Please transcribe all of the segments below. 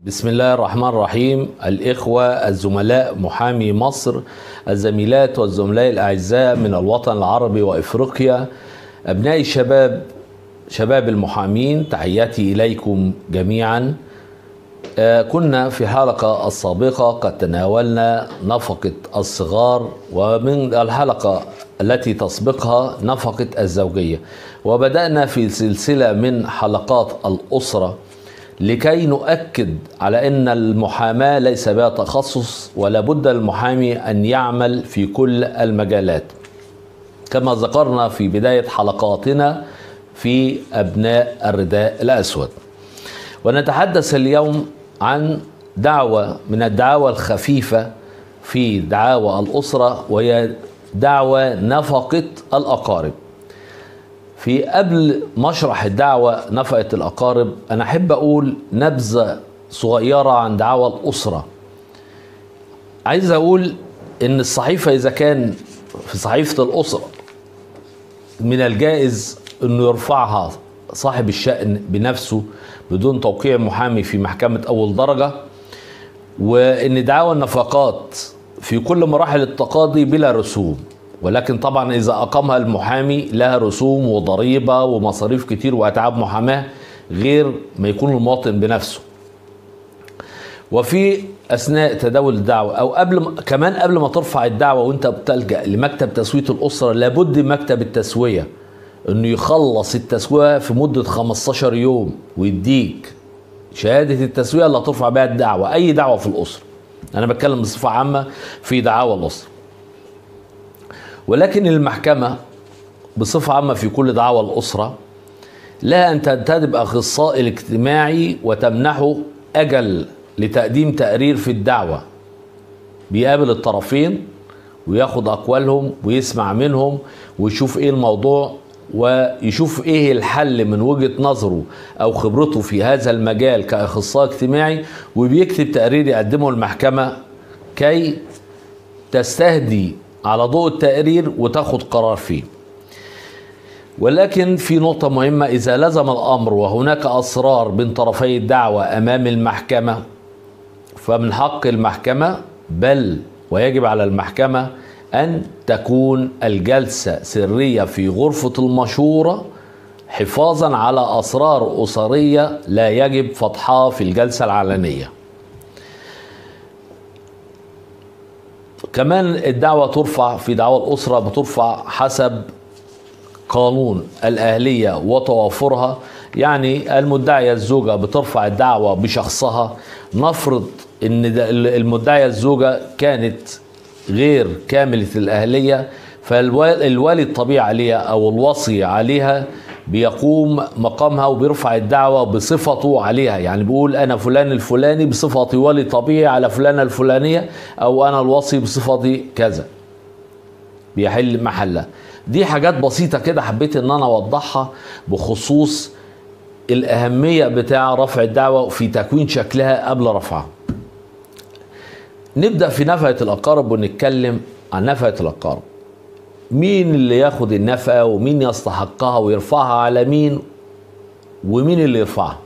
بسم الله الرحمن الرحيم الإخوة الزملاء محامي مصر الزميلات والزملاء الأعزاء من الوطن العربي وإفريقيا أبناء الشباب شباب المحامين تحياتي إليكم جميعا آه، كنا في الحلقة السابقة قد تناولنا نفقة الصغار ومن الحلقة التي تسبقها نفقة الزوجية وبدأنا في سلسلة من حلقات الأسرة لكي نؤكد على أن المحاماة ليس بها تخصص ولا بد المحامي أن يعمل في كل المجالات كما ذكرنا في بداية حلقاتنا في أبناء الرداء الأسود ونتحدث اليوم عن دعوة من الدعاوى الخفيفة في دعاوى الأسرة وهي دعوى نفقة الأقارب في قبل مشرح الدعوة نفقة الأقارب أنا أحب أقول نبذة صغيرة عن دعاوى الأسرة عايز أقول إن الصحيفة إذا كان في صحيفة الأسرة من الجائز إنه يرفعها صاحب الشأن بنفسه بدون توقيع محامي في محكمة أول درجة وإن دعاوى النفقات في كل مراحل التقاضي بلا رسوم ولكن طبعا إذا أقامها المحامي لها رسوم وضريبة ومصاريف كتير وأتعاب محاماة غير ما يكون المواطن بنفسه وفي اثناء تداول الدعوه او قبل ما كمان قبل ما ترفع الدعوه وانت بتلجا لمكتب تسويه الاسره لابد مكتب التسويه انه يخلص التسويه في مده 15 يوم ويديك شهاده التسويه اللي هترفع بها الدعوه اي دعوه في الاسره انا بتكلم بصفه عامه في دعاوى الاسره ولكن المحكمه بصفه عامه في كل دعاوى الاسره لا ان تنتدب اخصائي الاجتماعي وتمنحه اجل لتقديم تقرير في الدعوه بيقابل الطرفين وياخد اقوالهم ويسمع منهم ويشوف ايه الموضوع ويشوف ايه الحل من وجهه نظره او خبرته في هذا المجال كاخصائي اجتماعي وبيكتب تقرير يقدمه المحكمه كي تستهدي على ضوء التقرير وتاخد قرار فيه ولكن في نقطة مهمة إذا لزم الأمر وهناك أسرار بين طرفي الدعوة أمام المحكمة فمن حق المحكمة بل ويجب على المحكمة أن تكون الجلسة سرية في غرفة المشورة حفاظا على أسرار أسرية لا يجب فتحها في الجلسة العلنية كمان الدعوة ترفع في دعوى الأسرة بترفع حسب قانون الأهلية وتوافرها يعني المدعية الزوجة بترفع الدعوة بشخصها نفرض ان المدعية الزوجة كانت غير كاملة الأهلية فالوالي الطبيعي عليها أو الوصي عليها بيقوم مقامها وبيرفع الدعوة بصفته عليها يعني بيقول أنا فلان الفلاني بصفتي ولي طبيعي على فلانة الفلانية أو أنا الوصي بصفتي كذا بيحل محلها دي حاجات بسيطة كده حبيت ان انا اوضحها بخصوص الاهمية بتاع رفع الدعوة في تكوين شكلها قبل رفعها نبدأ في نفقة الأقارب ونتكلم عن نفقة الأقارب مين اللي ياخد النفقة ومين يستحقها ويرفعها على مين ومين اللي يرفعها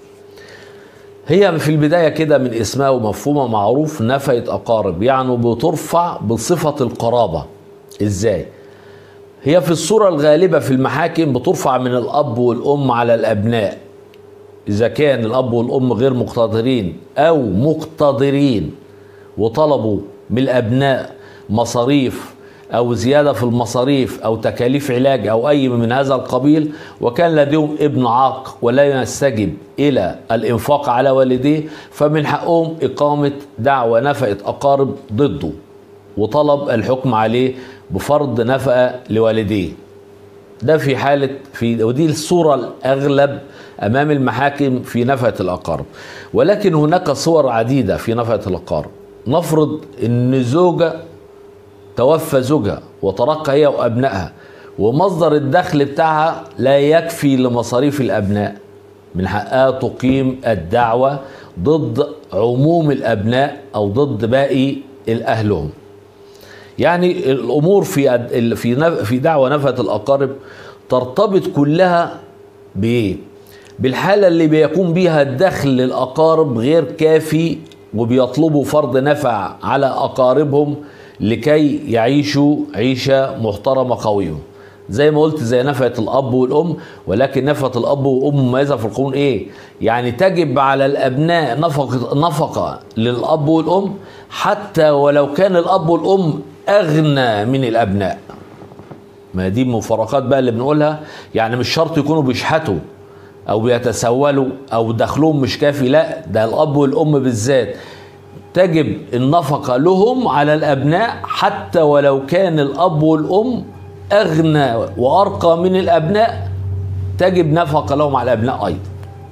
هي في البداية كده من اسمها ومفهومها معروف نفقة أقارب يعني بترفع بصفة القرابة ازاي هي في الصورة الغالبة في المحاكم بترفع من الأب والأم على الأبناء إذا كان الأب والأم غير مقتدرين أو مقتدرين وطلبوا من الأبناء مصاريف أو زيادة في المصاريف أو تكاليف علاج أو أي من هذا القبيل وكان لديهم ابن عاق ولا يستجب إلى الإنفاق على والديه فمن حقهم إقامة دعوة نفقة أقارب ضده وطلب الحكم عليه بفرض نفقة لوالديه ده في حالة في ودي الصورة الأغلب أمام المحاكم في نفقة الأقارب ولكن هناك صور عديدة في نفقة الأقارب نفرض أن زوجة توفى زوجها وتركها هي وأبنائها ومصدر الدخل بتاعها لا يكفي لمصاريف الأبناء من حقها تقيم الدعوة ضد عموم الأبناء أو ضد باقي أهلهم يعني الامور في في في دعوه نفقه الاقارب ترتبط كلها بايه؟ بالحالة اللي بيكون بيها الدخل للأقارب غير كافي وبيطلبوا فرض نفع على أقاربهم لكي يعيشوا عيشة محترمة قوية زي ما قلت زي نفقة الأب والأم ولكن نفقة الأب والأم مميزة في القانون إيه؟ يعني تجب على الأبناء نفقة نفقة للأب والأم حتى ولو كان الأب والأم أغنى من الأبناء ما دي المفارقات بقى اللي بنقولها يعني مش شرط يكونوا بيشحتوا او بيتسولوا او دخلهم مش كافي لا ده الاب والام بالذات تجب النفقه لهم على الابناء حتى ولو كان الاب والام اغنى وارقى من الابناء تجب نفقه لهم على الابناء ايضا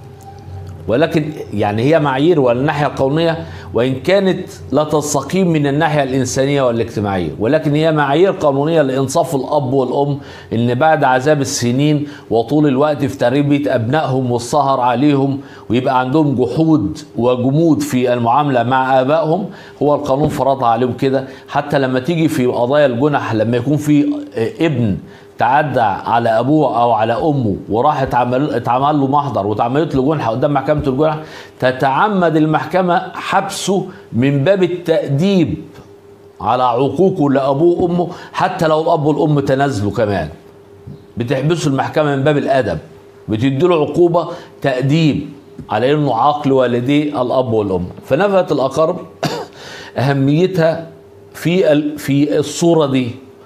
ولكن يعني هي معايير والناحيه القانونيه وان كانت لا تستقيم من الناحيه الانسانيه والاجتماعيه ولكن هي معايير قانونيه لانصاف الاب والام ان بعد عذاب السنين وطول الوقت في تربيه ابنائهم والسهر عليهم ويبقى عندهم جحود وجمود في المعامله مع ابائهم هو القانون فرضها عليهم كده حتى لما تيجي في قضايا الجنح لما يكون في ابن تعدى على ابوه او على امه وراح اتعمل اتعمل له محضر واتعملت له جنحه قدام محكمه الجنح تتعمد المحكمه حبسه من باب التاديب على عقوقه لابوه وامه حتى لو الاب والام تنازلوا كمان بتحبسه المحكمه من باب الادب بتديله عقوبه تاديب على انه عاقل والديه الاب والام فنفقه الاقارب اهميتها في في الصوره دي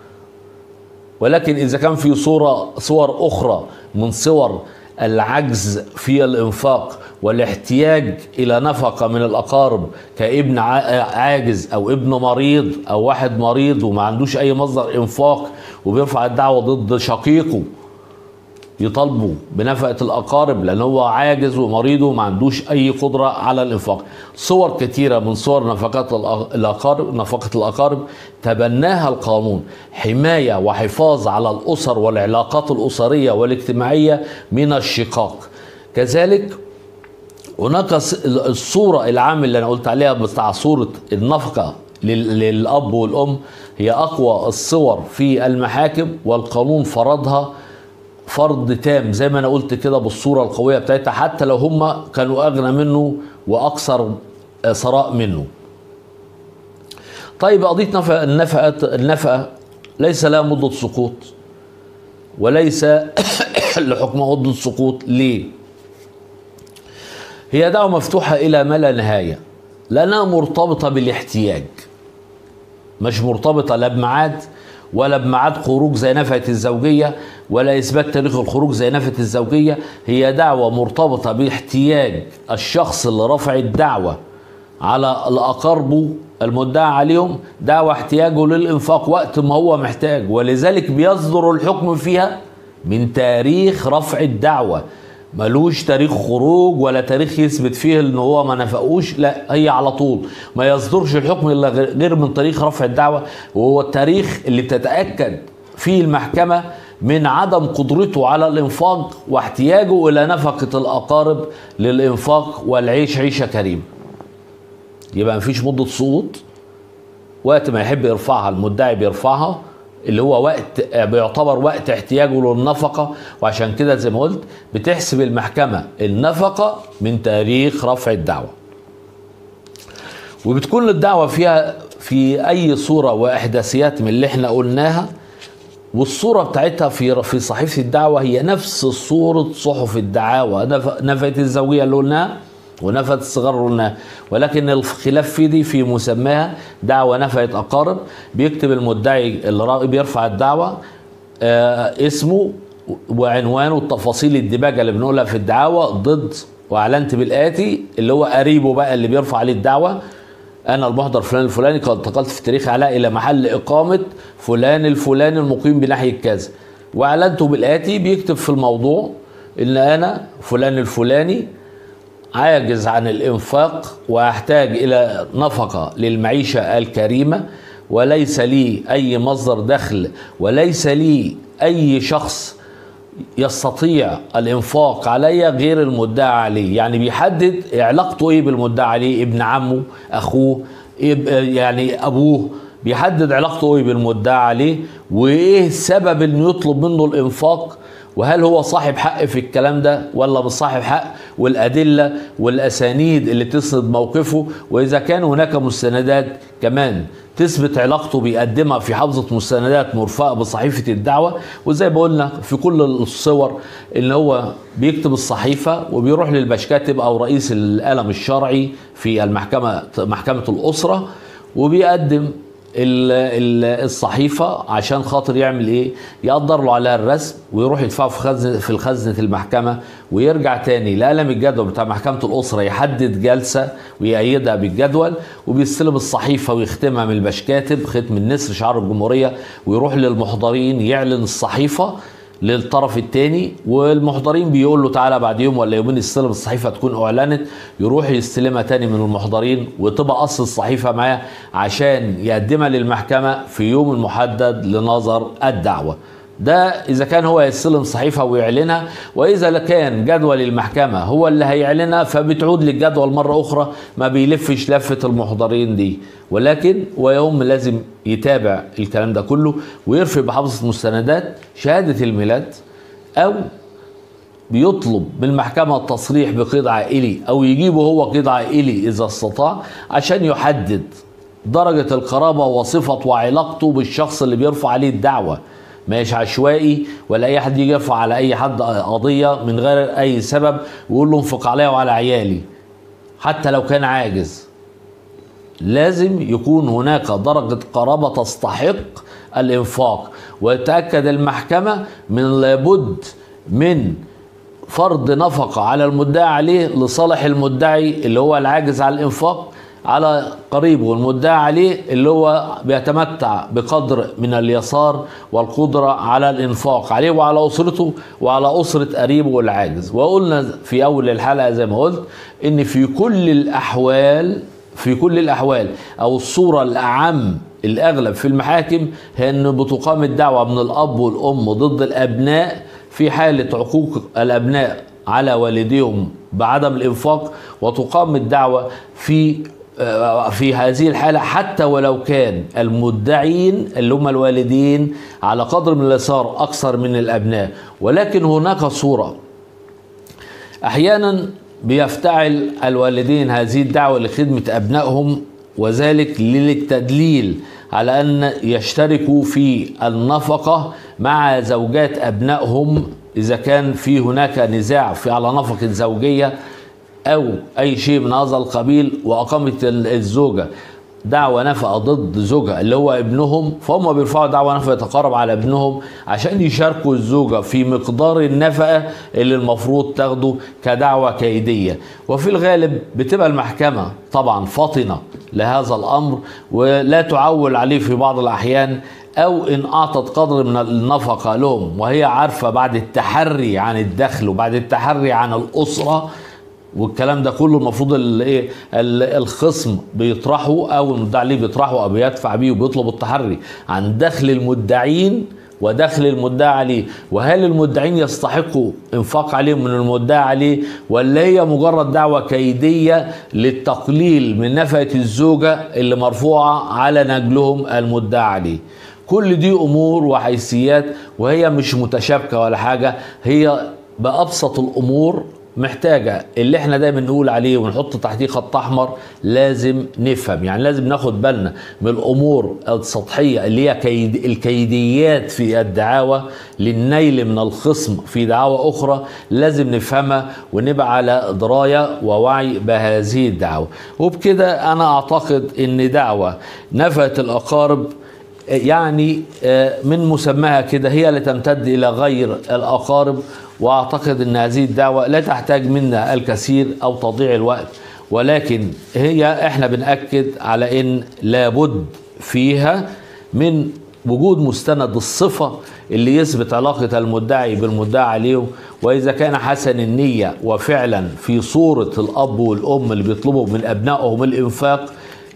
ولكن اذا كان في صوره صور اخرى من صور العجز في الانفاق والاحتياج الى نفقه من الاقارب كابن عاجز او ابن مريض او واحد مريض وما عندوش اي مصدر انفاق وبيرفع الدعوه ضد شقيقه يطالبوا بنفقة الأقارب لأن هو عاجز ومريض وما عندوش أي قدرة على الإنفاق صور كثيرة من صور نفقات الأقارب نفقة الأقارب تبناها القانون حماية وحفاظ على الأسر والعلاقات الأسرية والاجتماعية من الشقاق كذلك هناك الصورة العامة اللي أنا قلت عليها بتاع صورة النفقة للأب والأم هي أقوى الصور في المحاكم والقانون فرضها فرض تام زي ما انا قلت كده بالصوره القويه بتاعتها حتى لو هم كانوا اغنى منه واكثر ثراء منه. طيب قضيه نفقه النفقه النفقه ليس لها مده سقوط وليس لحكم مده سقوط ليه؟ هي دعوه مفتوحه الى ما لا نهايه لانها مرتبطه بالاحتياج مش مرتبطه لا بميعاد ولا بميعاد خروج زي نفقة الزوجية ولا إثبات تاريخ الخروج زي نفقة الزوجية هي دعوة مرتبطة باحتياج الشخص اللي رفع الدعوة على الأقاربه المدعى عليهم دعوة احتياجه للإنفاق وقت ما هو محتاج ولذلك بيصدر الحكم فيها من تاريخ رفع الدعوة ملوش تاريخ خروج ولا تاريخ يثبت فيه ان هو ما نفقوش لا هي على طول ما يصدرش الحكم الا غير من تاريخ رفع الدعوه وهو التاريخ اللي بتتاكد فيه المحكمه من عدم قدرته على الانفاق واحتياجه الى نفقه الاقارب للانفاق والعيش عيشه كريمه. يبقى مفيش مده سقوط وقت ما يحب يرفعها المدعي بيرفعها اللي هو وقت بيعتبر وقت احتياجه للنفقه وعشان كده زي ما قلت بتحسب المحكمه النفقه من تاريخ رفع الدعوه. وبتكون الدعوه فيها في اي صوره واحداثيات من اللي احنا قلناها والصوره بتاعتها في في صحيفه الدعوه هي نفس صوره صحف الدعاوى نفقه الزوجيه اللي قلناها ونفقة الصغار قلنا ولكن الخلاف في دي في مسماها دعوة نفقة أقارب بيكتب المدعي اللي بيرفع الدعوة آه اسمه وعنوانه والتفاصيل الدباجة اللي بنقولها في الدعوة ضد وأعلنت بالآتي اللي هو قريبه بقى اللي بيرفع عليه الدعوة أنا المحضر فلان الفلاني قد انتقلت في تاريخ علاء إلى محل إقامة فلان الفلاني المقيم بناحية كذا وأعلنته بالآتي بيكتب في الموضوع إن أنا فلان الفلاني عاجز عن الانفاق واحتاج الى نفقه للمعيشه الكريمه وليس لي اي مصدر دخل وليس لي اي شخص يستطيع الانفاق علي غير المدعى عليه يعني بيحدد علاقته ايه بالمدعى عليه ابن عمه اخوه يعني ابوه بيحدد علاقته ايه بالمدعى عليه وايه السبب انه يطلب منه الانفاق وهل هو صاحب حق في الكلام ده ولا مش صاحب حق والأدلة والأسانيد اللي تسند موقفه وإذا كان هناك مستندات كمان تثبت علاقته بيقدمها في حافظة مستندات مرفقة بصحيفة الدعوة وزي ما قلنا في كل الصور ان هو بيكتب الصحيفة وبيروح للباش كاتب او رئيس القلم الشرعي في المحكمة محكمة الأسرة وبيقدم الصحيفه عشان خاطر يعمل ايه؟ يقدر له عليها الرسم ويروح يدفعه في خزنه في الخزنه المحكمه ويرجع تاني لقلم الجدول بتاع محكمه الاسره يحدد جلسه ويأيدها بالجدول وبيستلم الصحيفه ويختمها من البشكاتب ختم النسر شعار الجمهوريه ويروح للمحضرين يعلن الصحيفه للطرف الثاني والمحضرين بيقول له تعالى بعد يوم ولا يومين استلم الصحيفه تكون اعلنت يروح يستلمها تاني من المحضرين وتبقى اصل الصحيفه معاه عشان يقدمها للمحكمه في يوم المحدد لنظر الدعوه ده اذا كان هو يستلم صحيفه ويعلنها واذا كان جدول المحكمه هو اللي هيعلنها فبتعود للجدول مره اخرى ما بيلفش لفه المحضرين دي ولكن ويوم لازم يتابع الكلام ده كله ويرفع بحافظه المستندات شهاده الميلاد او بيطلب من المحكمة التصريح بقيد عائلي أو يجيبه هو قيد عائلي إذا استطاع عشان يحدد درجة القرابة وصفة وعلاقته بالشخص اللي بيرفع عليه الدعوة مش عشوائي ولا اي حد يجي يرفع على اي حد قضيه من غير اي سبب ويقول له انفق عليا وعلى عيالي حتى لو كان عاجز لازم يكون هناك درجه قرابه تستحق الانفاق ويتاكد المحكمه من لابد من فرض نفقه على المدعي عليه لصالح المدعي اللي هو العاجز على الانفاق على قريبه المدعى عليه اللي هو بيتمتع بقدر من اليسار والقدرة على الإنفاق عليه وعلى أسرته وعلى أسرة قريبه العاجز وقلنا في أول الحلقة زي ما قلت إن في كل الأحوال في كل الأحوال أو الصورة الأعم الأغلب في المحاكم هي أن بتقام الدعوة من الأب والأم ضد الأبناء في حالة عقوق الأبناء على والديهم بعدم الإنفاق وتقام الدعوة في في هذه الحالة حتى ولو كان المدعين اللي هم الوالدين على قدر من اليسار أكثر من الأبناء ولكن هناك صورة أحيانا بيفتعل الوالدين هذه الدعوة لخدمة أبنائهم وذلك للتدليل على أن يشتركوا في النفقة مع زوجات أبنائهم إذا كان في هناك نزاع في على نفقة زوجية او اي شيء من هذا القبيل واقامت الزوجه دعوة نفقة ضد زوجها اللي هو ابنهم فهم بيرفعوا دعوة نفقة يتقرب على ابنهم عشان يشاركوا الزوجة في مقدار النفقة اللي المفروض تاخده كدعوة كيدية وفي الغالب بتبقى المحكمة طبعا فاطنة لهذا الأمر ولا تعول عليه في بعض الأحيان أو إن أعطت قدر من النفقة لهم وهي عارفة بعد التحري عن الدخل وبعد التحري عن الأسرة والكلام ده كله المفروض الايه الخصم بيطرحه او المدعي عليه بيطرحه او بيدفع بيه وبيطلب التحري عن دخل المدعين ودخل المدعى عليه وهل المدعين يستحقوا انفاق عليهم من المدعى عليه ولا هي مجرد دعوة كيدية للتقليل من نفقة الزوجة اللي مرفوعة على نجلهم المدعى عليه كل دي امور وحيثيات وهي مش متشابكة ولا حاجة هي بأبسط الامور محتاجه اللي احنا دايما نقول عليه ونحط تحتيه خط احمر لازم نفهم يعني لازم ناخد بالنا من الامور السطحيه اللي هي كيد الكيديات في الدعاوى للنيل من الخصم في دعاوى اخرى لازم نفهمها ونبقى على درايه ووعي بهذه الدعوه وبكده انا اعتقد ان دعوه نفت الاقارب يعني من مسماها كده هي اللي تمتد الى غير الاقارب واعتقد ان هذه الدعوه لا تحتاج منا الكثير او تضييع الوقت ولكن هي احنا بناكد على ان لابد فيها من وجود مستند الصفه اللي يثبت علاقه المدعي بالمدعى عليه واذا كان حسن النيه وفعلا في صوره الاب والام اللي بيطلبوا من ابنائهم الانفاق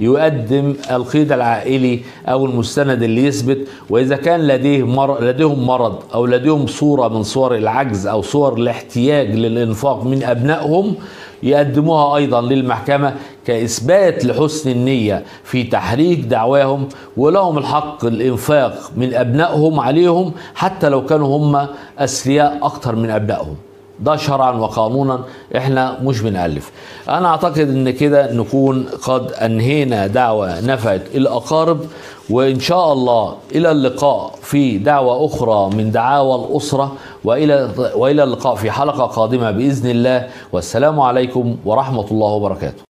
يقدم القيد العائلي او المستند اللي يثبت واذا كان لديه مر... لديهم مرض او لديهم صوره من صور العجز او صور الاحتياج للانفاق من ابنائهم يقدموها ايضا للمحكمه كاثبات لحسن النيه في تحريك دعواهم ولهم الحق الانفاق من ابنائهم عليهم حتى لو كانوا هم اثرياء اكتر من ابنائهم ده شرعا وقانونا احنا مش بنألف انا اعتقد ان كده نكون قد انهينا دعوة نفعت الاقارب وان شاء الله الى اللقاء في دعوة اخرى من دعاوى الاسرة والى والى اللقاء في حلقة قادمة باذن الله والسلام عليكم ورحمة الله وبركاته